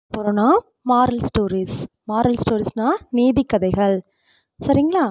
போகிறோன்னா moral stories moral ஸ்டோரிஸ்னால் நீதி கதைகள் சரிங்களா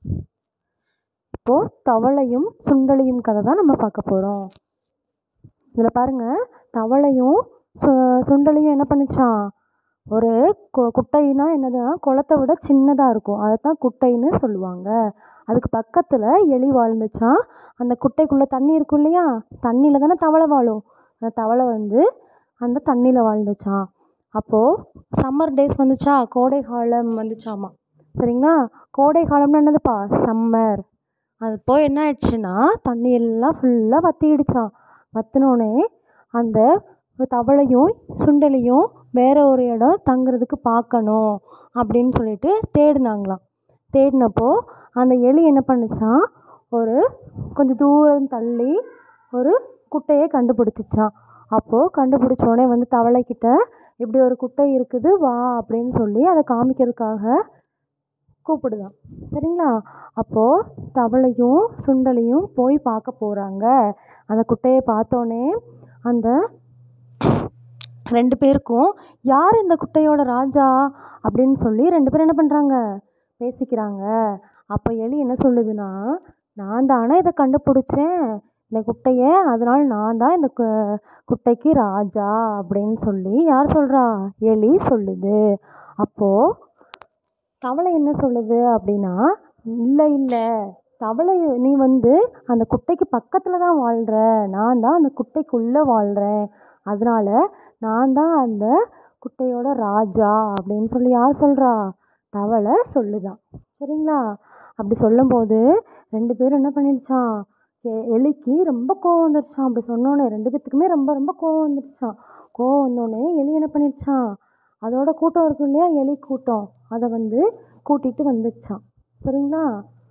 இப்போது தவளையும் சுண்டலியும் கதை தான் நம்ம பார்க்க போகிறோம் இதில் பாருங்கள் தவளையும் சு சுண்டலியும் என்ன பண்ணுச்சான் ஒரு கு குட்டைனா என்னதுன்னா குளத்த விட சின்னதாக இருக்கும் அதை தான் குட்டைன்னு சொல்லுவாங்க அதுக்கு பக்கத்தில் எலி வாழ்ந்துச்சான் அந்த குட்டைக்குள்ளே தண்ணி இருக்கும் இல்லையா தண்ணியில் தானே தவளை வாழும் அந்த தவளை வந்து அந்த தண்ணியில் வாழ்ந்துச்சான் அப்போது சம்மர் டேஸ் வந்துச்சா கோடை காலம் வந்துச்சாமா சரிங்களா கோடை காலம்னா என்னதுப்பா சம்மர் அப்போ என்ன ஆயிடுச்சுன்னா தண்ணி எல்லாம் ஃபுல்லாக வற்றிடுச்சான் வற்றினோடனே அந்த தவளையும் சுண்டலியும் வேற ஒரு இடம் தங்குறதுக்கு பார்க்கணும் அப்படின்னு சொல்லிட்டு தேடினாங்களாம் தேடினப்போ அந்த எலி என்ன பண்ணுச்சான் ஒரு கொஞ்சம் தூரம் தள்ளி ஒரு குட்டையை கண்டுபிடிச்சிச்சான் அப்போது கண்டுபிடிச்சோடனே வந்து தவளைக்கிட்ட இப்படி ஒரு குட்டை இருக்குது வா அப்படின்னு சொல்லி அதை காமிக்கிறதுக்காக கூப்பிடுதான் சரிங்களா அப்போது தவளையும் சுண்டலியும் போய் பார்க்க போகிறாங்க அந்த குட்டையை பார்த்தோன்னே அந்த ரெண்டு பேருக்கும் யார் இந்த குட்டையோட ராஜா அப்படின்னு சொல்லி ரெண்டு பேரும் என்ன பண்ணுறாங்க பேசிக்கிறாங்க அப்போ எலி என்ன சொல்லுதுன்னா நான் தானே இதை கண்டுபிடிச்சேன் இந்த குட்டையை அதனால் நான் தான் இந்த கு குட்டைக்கு ராஜா அப்படின்னு சொல்லி யார் சொல்கிறா எலி சொல்லுது அப்போது தவளை என்ன சொல்லுது அப்படின்னா இல்லை இல்லை தவளை நீ வந்து அந்த குட்டைக்கு பக்கத்தில் தான் வாழ்கிற நான் தான் அந்த குட்டைக்குள்ளே வாழ்கிறேன் அதனால நான் தான் அந்த குட்டையோட ராஜா அப்படின்னு சொல்லி யார் சொல்கிறா தவளை சொல்லுதான் சரிங்களா அப்படி சொல்லும்போது ரெண்டு பேரும் என்ன பண்ணிடுச்சான் எ எலிக்கு ரொம்ப கோவம் வந்துடுச்சான் அப்படி சொன்னோன்னே ரெண்டு பேத்துக்குமே ரொம்ப ரொம்ப கோவம் வந்துடுச்சான் கோவம் வந்தோடனே எலி என்ன பண்ணிடுச்சான் அதோட கூட்டம் இருக்கும் இல்லையா எலி கூட்டம் அதை வந்து கூட்டிகிட்டு வந்துடுச்சான் சரிங்களா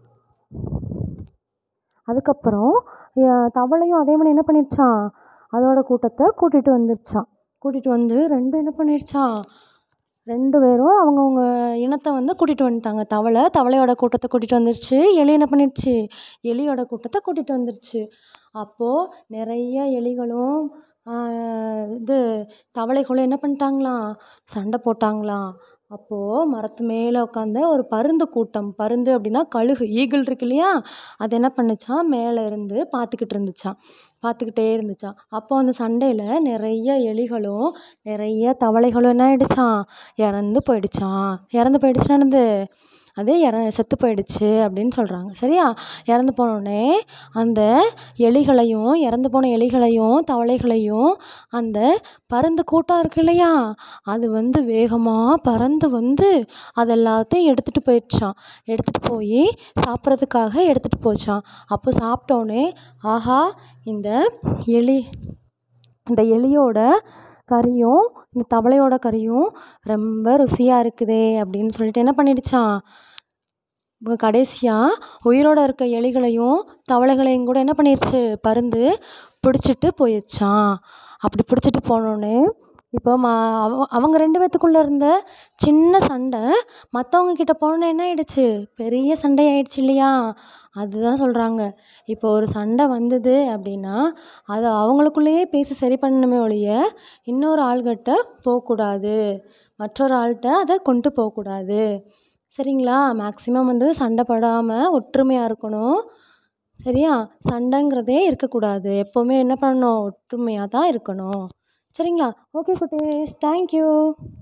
அதுக்கப்புறம் தவளையும் அதே மாதிரி என்ன பண்ணிடுச்சான் அதோட கூட்டத்தை கூட்டிகிட்டு வந்துடுச்சான் கூட்டிகிட்டு வந்து ரெண்டு என்ன பண்ணிடுச்சான் ரெண்டு பேரும் அவங்கவுங்க இனத்தை வந்து கூட்டிகிட்டு வந்துட்டாங்க தவளை தவளையோட கூட்டத்தை கூட்டிகிட்டு வந்துருச்சு எலி என்ன பண்ணிடுச்சு எலியோட கூட்டத்தை கூட்டிகிட்டு வந்துருச்சு அப்போது நிறைய எலிகளும் இது தவளைகளும் என்ன பண்ணிட்டாங்களாம் சண்டை போட்டாங்களாம் அப்போது மரத்து மேலே உட்காந்த ஒரு பருந்து கூட்டம் பருந்து அப்படின்னா கழுகு ஈகிள் இருக்கு இல்லையா அது என்ன பண்ணுச்சான் மேலே இருந்து பார்த்துக்கிட்டு இருந்துச்சான் பார்த்துக்கிட்டே இருந்துச்சான் அப்போ அந்த சண்டையில் நிறைய எலிகளும் நிறைய தவளைகளும் என்ன ஆயிடுச்சான் இறந்து போயிடுச்சான் இறந்து போயிடுச்சுன்னா என்னது அது இற செத்து போயிடுச்சு அப்படின்னு சொல்கிறாங்க சரியா இறந்து போனோடனே அந்த எலிகளையும் இறந்து போன எலிகளையும் தவளைகளையும் அந்த பருந்து கூட்டம் இருக்கு இல்லையா அது வந்து வேகமாக பறந்து வந்து அது எல்லாத்தையும் எடுத்துகிட்டு போயிடுச்சான் எடுத்துகிட்டு போய் சாப்பிட்றதுக்காக எடுத்துகிட்டு போச்சான் அப்போ சாப்பிட்டோன்னே ஆஹா இந்த எலி இந்த எலியோட கறியும் இந்த தவளையோட கறியும் ரொம்ப ருசியாக இருக்குதே அப்படின்னு சொல்லிட்டு என்ன பண்ணிடுச்சான் கடைசியாக உயிரோடு இருக்க எலிகளையும் தவளைகளையும் கூட என்ன பண்ணிருச்சு பருந்து பிடிச்சிட்டு போயிடுச்சான் அப்படி பிடிச்சிட்டு போனோடனே இப்போ ம அவ அவங்க ரெண்டு பேத்துக்குள்ளே இருந்த சின்ன சண்டை மற்றவங்க கிட்ட போனோன்னே என்ன ஆயிடுச்சு பெரிய சண்டை ஆயிடுச்சு இல்லையா அதுதான் சொல்கிறாங்க இப்போ ஒரு சண்டை வந்தது அப்படின்னா அதை அவங்களுக்குள்ளேயே பேசி சரி பண்ணணுமே ஒழிய இன்னொரு ஆள்கிட்ட போகக்கூடாது மற்றொரு ஆள்கிட்ட அதை கொண்டு போகக்கூடாது சரிங்களா மேக்ஸிமம் வந்து சண்டை போடாமல் ஒற்றுமையாக இருக்கணும் சரியா சண்டைங்கிறதே இருக்கக்கூடாது எப்போவுமே என்ன பண்ணணும் ஒற்றுமையாக தான் இருக்கணும் சரிங்களா ஓகே குட்டீஸ் தேங்க்யூ